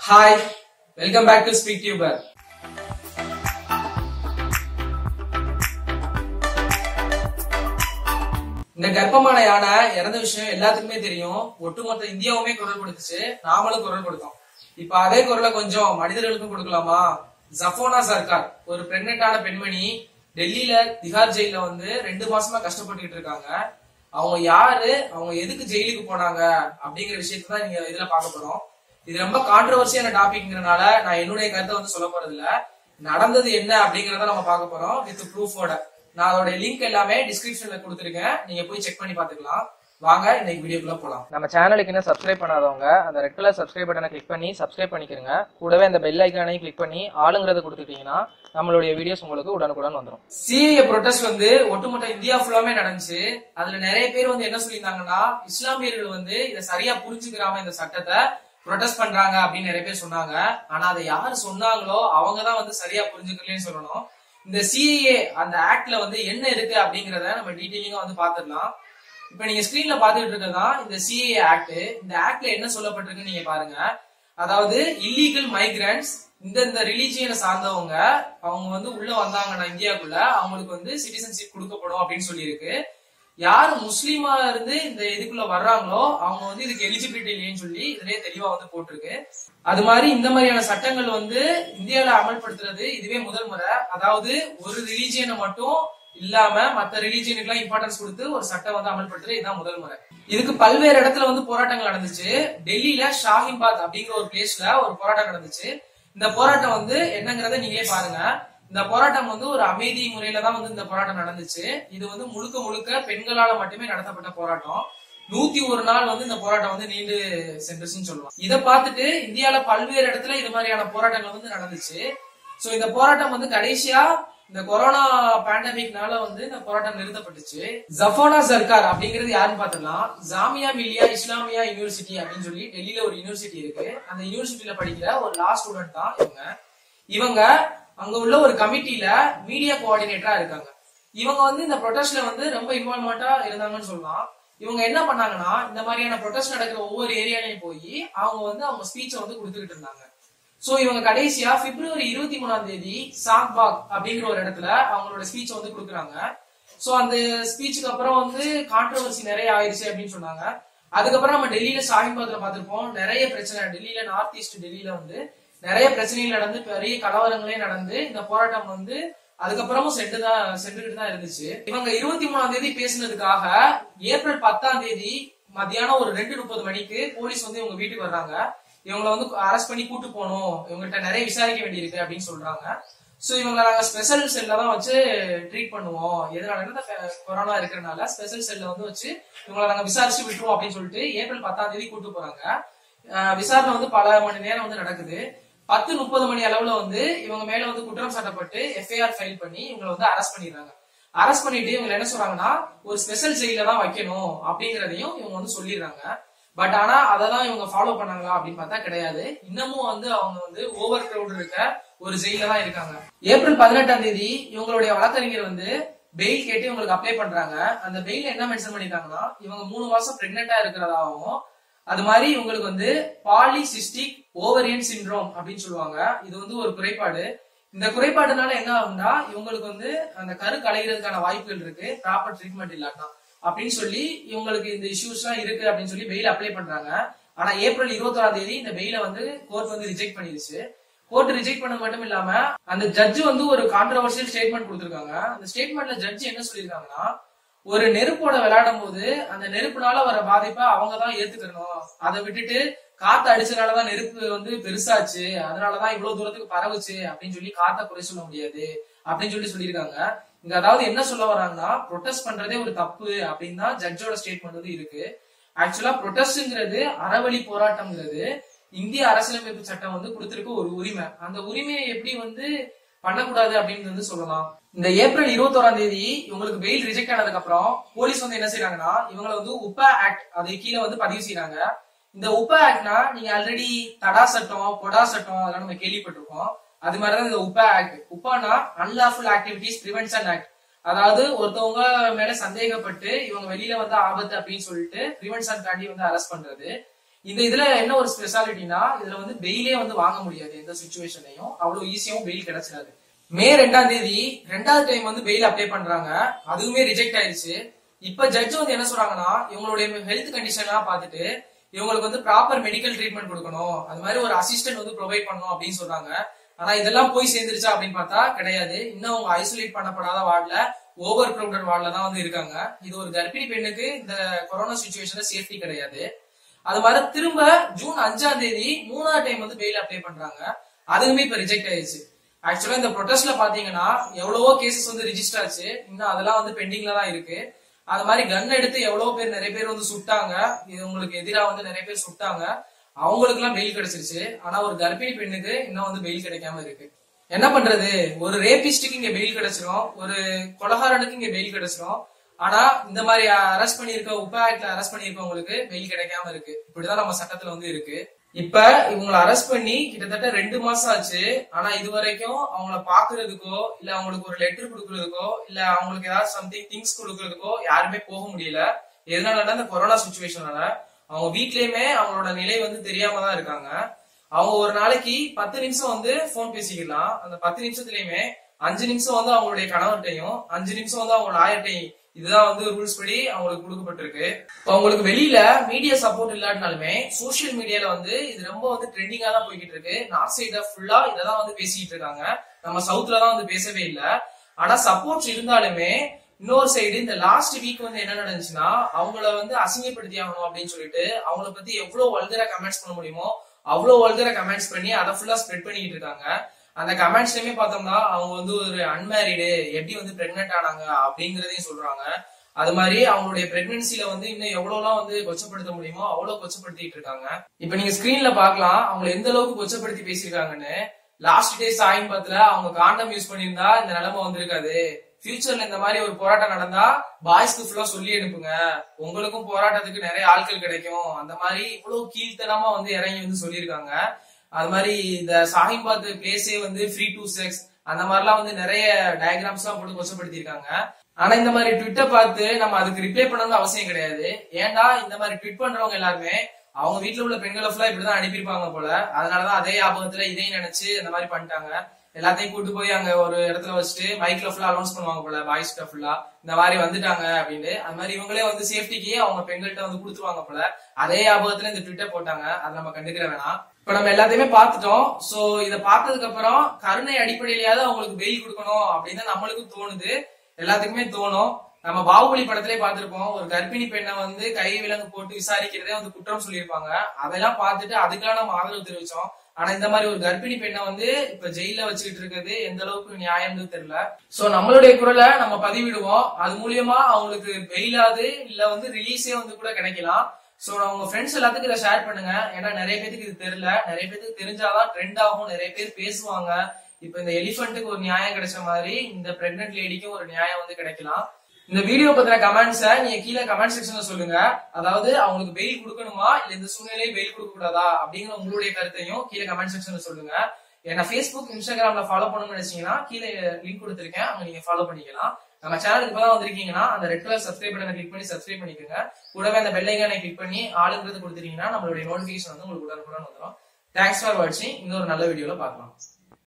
hi welcome back to speak tuber இந்த கர்ப்பமான யானை இறந்த விஷயம் எல்லாத்துக்குமே தெரியும் ஒட்டுமொத்த இந்தியாவுமே குரல் கொடுத்துச்சு நாமளும் குரல் கொடுத்தோம் இப்ப அதே குரலை கொஞ்சம் மனிதர்களுக்கும் கொடுக்கலாமா ஜஃபோனா சர்க்கார் ஒரு பிரெக்னென்டான பெண்மணி டெல்லியில திகார் ஜெயில வந்து ரெண்டு மாசமா கஷ்டப்பட்டுக்கிட்டு இருக்காங்க அவங்க யாரு அவங்க எதுக்கு ஜெயிலுக்கு போனாங்க அப்படிங்கிற விஷயத்தை தான் நீங்க இதுல பார்க்க போறோம் இது ரொம்ப கான்ட்ரவர்சியான டாபிக்ங்கிறனால நான் என்னுடைய கருத்தை வந்து சொல்ல போறது இல்ல நடந்தது என்ன அப்படிங்கறத நம்ம பார்க்க போறோம் வித் ப்ரூஃபோட நான் அதோட லிங்க் எல்லாமே டிஸ்கிரிப்ஷன்ல கொடுத்துருக்கேன் நீங்க போய் செக் பண்ணி பாத்துக்கலாம் வாங்க இன்னைக்கு வீடியோக்குள்ள போலாம் நம்ம சேனலுக்கு இன்னும் சப்ஸ்கிரைப் பண்ணாதவங்க அந்த ரெட் கலர் சப்ஸ்கிரைப் பட்டனை கிளிக் பண்ணி சப்ஸ்கிரைப் பண்ணிக்கிறங்க கூடவே அந்த பெல் ஐக்கானையும் கிளிக் பண்ணி ஆளுங்கிறத கொடுத்துட்டீங்கன்னா நம்மளுடைய வீடியோஸ் உங்களுக்கு உடனுக்குடன் வந்துடும் சிஏ ப்ரொடெஸ்ட் வந்து ஒட்டுமொத்த இந்தியா ஃபுல்லாமே நடந்துச்சு அதுல நிறைய பேர் வந்து என்ன சொல்லியிருந்தாங்கன்னா இஸ்லாமியர்கள் வந்து இதை சரியா புரிஞ்சுக்கிறாம இந்த சட்டத்தை ப்ரொடெஸ்ட் பண்றாங்க அப்படின்னு நிறைய பேர் சொன்னாங்க ஆனா அதை யார் சொன்னாங்களோ அவங்க தான் வந்து சரியா புரிஞ்சுக்கலன்னு சொல்லணும் இந்த சிஏ அந்த ஆக்ட்ல வந்து என்ன இருக்கு அப்படிங்கறத நம்ம டீட்டெயிலிங்கா வந்து பாத்துடலாம் இப்ப நீங்க ஸ்கிரீன்ல பாத்துட்டு இருக்கிறதா இந்த சிஏ ஆக்ட் இந்த ஆக்ட்ல என்ன சொல்லப்பட்டிருக்குன்னு நீங்க பாருங்க அதாவது இல்லீகல் மைக்ரன்ட்ஸ் இந்த இந்த ரிலீஜியனை சார்ந்தவங்க அவங்க வந்து உள்ள வந்தாங்கன்னா இந்தியாக்குள்ள அவங்களுக்கு வந்து சிட்டிசன்ஷிப் கொடுக்கப்படும் அப்படின்னு சொல்லியிருக்கு யார் முஸ்லீமா இருந்து இந்த இதுக்குள்ள வர்றாங்களோ அவங்க வந்து இதுக்கு எலிஜிபிலிட்டி இல்லைன்னு சொல்லி இதுலயே தெளிவா வந்து போட்டிருக்கு அது மாதிரி இந்த மாதிரியான சட்டங்கள் வந்து இந்தியால அமல்படுத்துறது இதுவே முதல் முறை அதாவது ஒரு ரிலீஜியனை மட்டும் இல்லாம மத்த ரிலீஜியனுக்கு எல்லாம் இம்பார்ட்டன்ஸ் கொடுத்து ஒரு சட்டம் வந்து அமல்படுத்துறது இதுதான் முதல் முறை இதுக்கு பல்வேறு இடத்துல வந்து போராட்டங்கள் நடந்துச்சு டெல்லியில ஷாஹின்பாத் அப்படிங்கிற ஒரு பிளேஸ்ல ஒரு போராட்டம் நடந்துச்சு இந்த போராட்டம் வந்து என்னங்கறத நீங்களே பாருங்க இந்த போராட்டம் வந்து ஒரு அமைதி முறையில தான் வந்து இந்த போராட்டம் நடந்துச்சு இது வந்து முழுக்க முழுக்க பெண்களால மட்டுமே நடத்தப்பட்ட போராட்டம் நூத்தி ஒரு நாள் வந்து இந்த போராட்டம் வந்து நீண்டு சென்றுச்சுன்னு சொல்லலாம் இதை பார்த்துட்டு இந்தியால பல்வேறு இடத்துல இது மாதிரியான போராட்டங்கள் வந்து நடந்துச்சு சோ இந்த போராட்டம் வந்து கடைசியா இந்த கொரோனா பேண்டமிக்னால வந்து இந்த போராட்டம் நிறுத்தப்பட்டுச்சு ஜஃபோனா சர்க்கார் அப்படிங்கிறது யாருன்னு பாத்துக்கலாம் ஜாமியா மில்லியா இஸ்லாமியா யூனிவர்சிட்டி அப்படின்னு சொல்லி டெல்லியில ஒரு யூனிவர்சிட்டி இருக்கு அந்த யூனிவர்சிட்டியில படிக்கிற ஒரு லா ஸ்டூடெண்ட் தான் இவங்க இவங்க அங்க உள்ள ஒரு கமிட்டில மீடியா கோஆர்டினேட்டரா இருக்காங்க இவங்க வந்து இந்த ப்ரொடெஸ்ட்ல வந்து ரொம்ப இன்வால்மெண்டா இருந்தாங்கன்னு சொல்லலாம் இவங்க என்ன பண்ணாங்கன்னா இந்த மாதிரியான ப்ரொடெஸ்ட் நடக்கிற ஒவ்வொரு ஏரியாலையும் போய் அவங்க வந்து அவங்க ஸ்பீச்சை வந்து கொடுத்துக்கிட்டு இருந்தாங்க சோ இவங்க கடைசியா பிப்ரவரி இருபத்தி மூணாம் தேதி சாக்பாக் அப்படிங்கிற ஒரு இடத்துல அவங்களோட ஸ்பீச் வந்து கொடுக்குறாங்க சோ அந்த ஸ்பீச்சுக்கு அப்புறம் வந்து கான்ட்ரவர்சி நிறைய ஆயிடுச்சு அப்படின்னு சொன்னாங்க அதுக்கப்புறம் நம்ம டெல்லியில ஷாஹின்பாத்ல பார்த்திருப்போம் நிறைய பிரச்சனை டெல்லியில நார்த் ஈஸ்ட் டெல்லியில வந்து நிறைய பிரச்சனைகள் நடந்து பெரிய கலவரங்களே நடந்து இந்த போராட்டம் வந்து அதுக்கப்புறமும் சென்று தான் சென்றுகிட்டு தான் இருந்துச்சு இவங்க இருபத்தி மூணாம் தேதி பேசினதுக்காக ஏப்ரல் பத்தாம் தேதி மத்தியானம் ஒரு ரெண்டு முப்பது மணிக்கு போலீஸ் வந்து இவங்க வீட்டுக்கு வர்றாங்க இவங்களை வந்து அரெஸ்ட் பண்ணி கூட்டு போகணும் இவங்ககிட்ட நிறைய விசாரிக்க வேண்டியிருக்கு அப்படின்னு சொல்றாங்க சோ இவங்க நாங்க ஸ்பெஷல் செல்ல தான் வச்சு ட்ரீட் பண்ணுவோம் எதனால கொரோனா இருக்கிறனால ஸ்பெஷல் செல்ல வந்து வச்சு இவங்களை நாங்க விசாரிச்சு விட்டுருவோம் அப்படின்னு சொல்லிட்டு ஏப்ரல் பத்தாம் தேதி கூட்டு போறாங்க அஹ் விசாரணை வந்து பல மணி நேரம் வந்து நடக்குது பத்து முப்பது மணி அளவுல வந்து இவங்க மேல வந்து குற்றம் சாட்டப்பட்டு எஃப்ஐஆர் ஃபைல் பண்ணி இவங்களை வந்து அரெஸ்ட் பண்ணிடுறாங்க அரெஸ்ட் பண்ணிட்டு இவங்க என்ன சொல்றாங்கன்னா ஒரு ஸ்பெஷல் ஜெயில தான் வைக்கணும் அப்படிங்கறதையும் இவங்க வந்து சொல்லிடுறாங்க பட் ஆனா அததான் இவங்க ஃபாலோ பண்ணாங்களா அப்படின்னு பார்த்தா கிடையாது இன்னமும் வந்து அவங்க வந்து ஓவர் கிரௌட் இருக்க ஒரு ஜெயில தான் இருக்காங்க ஏப்ரல் பதினெட்டாம் தேதி இவங்களுடைய வழக்கறிஞர் வந்து பெயில் கேட்டு இவங்களுக்கு அப்ளை பண்றாங்க அந்த பெயில் என்ன மென்ஷன் பண்ணிருக்காங்கன்னா இவங்க மூணு மாசம் பிரெக்னெண்டா இருக்கிறதாகவும் அது மாதிரி இவங்களுக்கு வந்து பாலிசிஸ்டிக் ஓவரியன் சிண்ட்ரோம் அப்படின்னு சொல்லுவாங்க இது வந்து ஒரு குறைபாடு இந்த குறைபாடுனால என்ன ஆகும்னா இவங்களுக்கு வந்து அந்த கரு களைகிறதுக்கான வாய்ப்புகள் இருக்கு ப்ராப்பர் ட்ரீட்மெண்ட் இல்லாட்டா அப்படின்னு சொல்லி இவங்களுக்கு இந்த இஷ்யூஸ் எல்லாம் இருக்கு அப்படின்னு சொல்லி பெயில் அப்ளை பண்றாங்க ஆனா ஏப்ரல் இருபத்தோராம் தேதி இந்த பெயில வந்து கோர்ட் வந்து ரிஜெக்ட் பண்ணிருச்சு கோர்ட் ரிஜெக்ட் பண்ணது மட்டும் இல்லாம அந்த ஜட்ஜ் வந்து ஒரு கான்ட்ரவர்சியல் ஸ்டேட்மெண்ட் கொடுத்திருக்காங்க அந்த ஸ்டேட்மெண்ட்ல ஜட்ஜ் என்ன சொல்லியிருக்காங்கன்னா ஒரு நெருப்போட விளையாடும் போது அந்த நெருப்புனால வர பாதிப்பை அவங்க தான் ஏத்துக்கணும் அதை விட்டுட்டு காத்து அடிச்சனாலதான் நெருப்பு வந்து பெருசாச்சு அதனாலதான் இவ்வளவு தூரத்துக்கு பரவுச்சு அப்படின்னு சொல்லி காத்த குறை சொல்ல முடியாது அப்படின்னு சொல்லி சொல்லியிருக்காங்க இங்க அதாவது என்ன சொல்ல வராங்கன்னா ப்ரொடெஸ்ட் பண்றதே ஒரு தப்பு அப்படின்னு தான் ஜட்ஜோட ஸ்டேட்மெண்ட் வந்து இருக்கு ஆக்சுவலா ப்ரொடெஸ்ட்ங்கிறது அறவழி போராட்டம்ங்கிறது இந்திய அரசியலமைப்பு சட்டம் வந்து கொடுத்திருக்க ஒரு உரிமை அந்த உரிமையை எப்படி வந்து பண்ணக்கூடாது அப்படின்னு வந்து சொல்லலாம் இந்த ஏப்ரல் இருபத்தோராம் தேதி இவங்களுக்கு பெயில் ரிஜெக்ட் ஆனதுக்கு அப்புறம் போலீஸ் வந்து என்ன செய்யறாங்கன்னா இவங்களை வந்து உப்பா ஆக்ட் அது கீழே வந்து பதிவு செய்யறாங்க இந்த உப்பா ஆக்ட்னா நீங்க ஆல்ரெடி தடா சட்டம் பொடா சட்டம் அதெல்லாம் நம்ம கேள்விப்பட்டிருக்கோம் அது மாதிரிதான் இந்த உப்பா ஆக்ட் உப்பானா அன்லாஃபுல் ஆக்டிவிட்டிஸ் பிரிவென்ஷன் ஆக்ட் அதாவது ஒருத்தவங்க மேல சந்தேகப்பட்டு இவங்க வெளியில வந்த ஆபத்து அப்படின்னு சொல்லிட்டு பிரிவென்ஷன் காண்டி வந்து அரெஸ்ட் பண்றது இந்த இதுல என்ன ஒரு ஸ்பெஷாலிட்டினா இதுல வந்து பெயிலே வந்து வாங்க முடியாது எந்த சுச்சுவேஷன்லயும் அவ்வளவு ஈஸியாவும் பெயில் கிடைச்சிடாது மே ரெண்டாம் தேதி ரெண்டாவது டைம் வந்து பெயில் அப்ளை பண்றாங்க அதுவுமே ரிஜெக்ட் ஆயிருச்சு இப்ப ஜட்ஜ் வந்து என்ன சொல்றாங்கன்னா இவங்களுடைய ஹெல்த் கண்டிஷன் எல்லாம் பார்த்துட்டு இவங்களுக்கு வந்து ப்ராப்பர் மெடிக்கல் ட்ரீட்மெண்ட் கொடுக்கணும் அது மாதிரி ஒரு அசிஸ்டன்ட் வந்து ப்ரொவைட் பண்ணணும் அப்படின்னு சொல்றாங்க ஆனா இதெல்லாம் போய் சேர்ந்துருச்சா அப்படின்னு பார்த்தா கிடையாது இன்னும் அவங்க ஐசோலேட் பண்ணப்படாத வார்டுல ஓவர் க்ரௌடட் வார்டுல தான் வந்து இருக்காங்க இது ஒரு கர்ப்பிணி பெண்ணுக்கு இந்த கொரோனா சுச்சுவேஷன்ல சேஃப்டி கிடையாது அது மாதிரி திரும்ப ஜூன் அஞ்சாம் தேதி மூணாவது டைம் வந்து பெயில் அப்ளை பண்றாங்க அதுவுமே இப்ப ரிஜெக்ட் ஆயிடுச்சு ஆக்சுவலா இந்த ப்ரொடெஸ்ட்ல பாத்தீங்கன்னா எவ்வளவோ கேசஸ் வந்து ரிஜிஸ்டர் ஆச்சு இன்னும் அதெல்லாம் வந்து பெண்டிங்ல தான் இருக்கு அது மாதிரி கன் எடுத்து எவ்வளவு பேர் நிறைய பேர் வந்து சுட்டாங்க இது உங்களுக்கு எதிரா வந்து நிறைய பேர் சுட்டாங்க அவங்களுக்கு எல்லாம் பெயில் கிடைச்சிருச்சு ஆனா ஒரு கர்ப்பிணி பெண்ணுக்கு இன்னும் வந்து பெயில் கிடைக்காம இருக்கு என்ன பண்றது ஒரு ரேபிஸ்டுக்கு இங்க பெயில் கிடைச்சிரும் ஒரு கொலகாரனுக்கு இங்க பெயில் கிடைச்சிரும் ஆனா இந்த மாதிரி அரெஸ்ட் பண்ணிருக்க உப்ப ஆக்ட்ல அரெஸ்ட் பண்ணிருக்கவங்களுக்கு பெயில் கிடைக்காம இருக்கு இப்படிதான் நம்ம சட்டத்துல வந்து இருக்கு இப்ப இவங்களை அரெஸ்ட் பண்ணி கிட்டத்தட்ட ரெண்டு மாசம் ஆச்சு ஆனா இது வரைக்கும் அவங்கள பாக்குறதுக்கோ இல்ல அவங்களுக்கு ஒரு லெட்டர் கொடுக்கறதுக்கோ இல்ல அவங்களுக்கு ஏதாவது சம்திங் திங்ஸ் கொடுக்கறதுக்கோ யாருமே போக முடியல எதனாலன்னா இந்த கொரோனா சுச்சுவேஷனால அவங்க வீட்லயுமே அவங்களோட நிலை வந்து தெரியாம தான் இருக்காங்க அவங்க ஒரு நாளைக்கு பத்து நிமிஷம் வந்து போன் பேசிக்கலாம் அந்த பத்து நிமிஷத்துலயுமே அஞ்சு நிமிஷம் வந்து அவங்களுடைய கணவர்கிட்டையும் அஞ்சு நிமிஷம் வந்து அவங்களோட ஆயர்ட்டையும் இதுதான் வந்து ரூல்ஸ் படி அவங்களுக்கு கொடுக்கப்பட்டிருக்கு இப்போ அவங்களுக்கு வெளியில மீடியா சப்போர்ட் இல்லாட்டினாலுமே சோசியல் மீடியால வந்து இது ரொம்ப வந்து ட்ரெண்டிங்கா தான் போய்கிட்டு இருக்கு நார்த் சைட ஃபுல்லா இததான் வந்து பேசிக்கிட்டு இருக்காங்க நம்ம சவுத்ல தான் வந்து பேசவே இல்லை ஆனா சப்போர்ட் இருந்தாலுமே இன்னொரு சைடு இந்த லாஸ்ட் வீக் வந்து என்ன நடந்துச்சுன்னா அவங்கள வந்து அசிங்கப்படுத்தி ஆகணும் அப்படின்னு சொல்லிட்டு அவங்கள பத்தி எவ்வளவு வல்கரா கமெண்ட்ஸ் பண்ண முடியுமோ அவ்வளவு வல்கரா கமெண்ட்ஸ் பண்ணி அதை ஃபுல்லா ஸ்ப்ரெட் பண்ணிட்டு இருக்காங்க அந்த கமெண்ட்ஸ்லயுமே பார்த்தோம்னா அவங்க வந்து ஒரு அன்மேரிடு எப்படி வந்து பிரெக்னென்ட் ஆனாங்க அப்படிங்கறதையும் சொல்றாங்க அது மாதிரி அவங்களுடைய பிரெக்னன்சில வந்து இன்னும் எவ்வளவுலாம் வந்து கொச்சப்படுத்த முடியுமோ அவ்வளவு கொச்சப்படுத்திட்டு இருக்காங்க இப்ப நீங்க ஸ்கிரீன்ல பாக்கலாம் அவங்க எந்த அளவுக்கு கொச்சப்படுத்தி பேசியிருக்காங்கன்னு லாஸ்ட் டே சாயின் பத்துல அவங்க காண்டம் யூஸ் பண்ணியிருந்தா இந்த நிலைமை வந்திருக்காது ஃபியூச்சர்ல இந்த மாதிரி ஒரு போராட்டம் நடந்தா பாய்ஸ்க்கு ஃபுல்லா சொல்லி அனுப்புங்க உங்களுக்கும் போராட்டத்துக்கு நிறைய ஆட்கள் கிடைக்கும் அந்த மாதிரி இவ்வளவு கீழ்த்தனமா வந்து இறங்கி வந்து சொல்லியிருக்காங்க அது மாதிரி இந்த சாஹிபாத் பிளேஸே வந்து ஃப்ரீ டு செக்ஸ் அந்த மாதிரிலாம் வந்து நிறைய டயக்ராம்ஸ் எல்லாம் போட்டு கொச்சப்படுத்திருக்காங்க ஆனா இந்த மாதிரி ட்விட்டை பார்த்து நம்ம அதுக்கு ரிப்ளை பண்ணணும்னு அவசியம் கிடையாது ஏன்னா இந்த மாதிரி ட்விட் பண்றவங்க எல்லாருமே அவங்க வீட்டுல உள்ள பெண்களை ஃபுல்லா இப்படிதான் அனுப்பியிருப்பாங்க போல அதனாலதான் அதே ஆபத்துல இதையும் நினைச்சு இந்த மாதிரி பண்ணிட்டாங்க எல்லாத்தையும் கூட்டு போய் அங்க ஒரு இடத்துல வச்சுட்டு மைக்ல ஃபுல்லா அனௌன்ஸ் பண்ணுவாங்க போல பாய்ஸ்ட ஃபுல்லா இந்த மாதிரி வந்துட்டாங்க அப்படின்னு அது மாதிரி இவங்களே வந்து சேஃப்டிக்கு அவங்க பெண்கள்கிட்ட வந்து கொடுத்துருவாங்க போல அதே ஆபத்துல இந்த ட்விட்டர் போட்டாங்க அதை நம்ம கண்டுக்கிற வேணாம் இப்ப நம்ம எல்லாத்தையுமே பார்த்துட்டோம் சோ இத பார்த்ததுக்கு அப்புறம் கருணை அடிப்படையிலாவது அவங்களுக்கு பெயில் கொடுக்கணும் அப்படின்னு தான் நம்மளுக்கும் தோணுது எல்லாத்துக்குமே தோணும் நம்ம பாகுபலி படத்திலே பார்த்திருப்போம் ஒரு கர்ப்பிணி பெண்ணை வந்து கை விலங்கு போட்டு விசாரிக்கிறதே வந்து குற்றம் சொல்லியிருப்பாங்க அதெல்லாம் பார்த்துட்டு அதுக்கெல்லாம் நம்ம ஆதரவு தெரிவிச்சோம் ஆனா இந்த மாதிரி ஒரு கர்ப்பிணி பெண்ணை வந்து இப்ப ஜெயில வச்சுக்கிட்டு இருக்கிறது எந்த அளவுக்கு நியாயம்னு தெரியல சோ நம்மளுடைய குரலை நம்ம பதிவிடுவோம் அது மூலியமா அவங்களுக்கு பெயிலாது இல்ல வந்து ரிலீஸே வந்து கூட கிடைக்கலாம் சோ உங்க ஃப்ரெண்ட்ஸ் எல்லாத்துக்கும் இதை ஷேர் பண்ணுங்க ஏன்னா நிறைய பேத்துக்கு இது தெரியல நிறைய பேத்துக்கு தெரிஞ்சாதான் ட்ரெண்ட் ஆகும் நிறைய பேர் பேசுவாங்க இப்ப இந்த எலிஃபண்ட்டுக்கு ஒரு நியாயம் கிடைச்ச மாதிரி இந்த பிரெக்னென்ட் லேடிக்கும் ஒரு நியாயம் வந்து கிடைக்கலாம் இந்த வீடியோ பத்தின கமெண்ட்ஸ நீங்க கீழே கமெண்ட் செக்ஷன்ல சொல்லுங்க அதாவது அவங்களுக்கு பெயில் கொடுக்கணுமா இல்ல இந்த சூழ்நிலையை பெயில் கொடுக்க கூடாதா அப்படிங்கிற உங்களுடைய கருத்தையும் கீழே கமெண்ட் செக்ஷன்ல சொல்லுங்க என்ன ஃபேஸ்புக் இன்ஸ்டாகிராம்ல ஃபாலோ பண்ணணும்னு நினைச்சீங்கன்னா கீழே லிங்க் கொடுத்துருக்கேன் அங்க நீங்க ஃபாலோ பண்ணிக்கலாம் நம்ம சேனலுக்கு இப்பதான் வந்திருக்கீங்கன்னா அந்த ரெட் கலர் சப்ஸ்கிரைப் பட்டனை கிளிக் பண்ணி சப்ஸ்கிரைப் பண்ணிக்கோங்க கூடவே அந்த பெல் ஐக்கானை கிளிக் பண்ணி ஆளுங்கிறது கொடுத்துட்டீங்கன்னா நம்மளுடைய நோட்டிபிகேஷன் வந்து உங்களுக்கு உடனுக்குடன் வந்துடும் தேங்க்ஸ் ஃபார் வாட்சிங் இன்னொரு நல்ல வீடியோல பார்க்கலாம்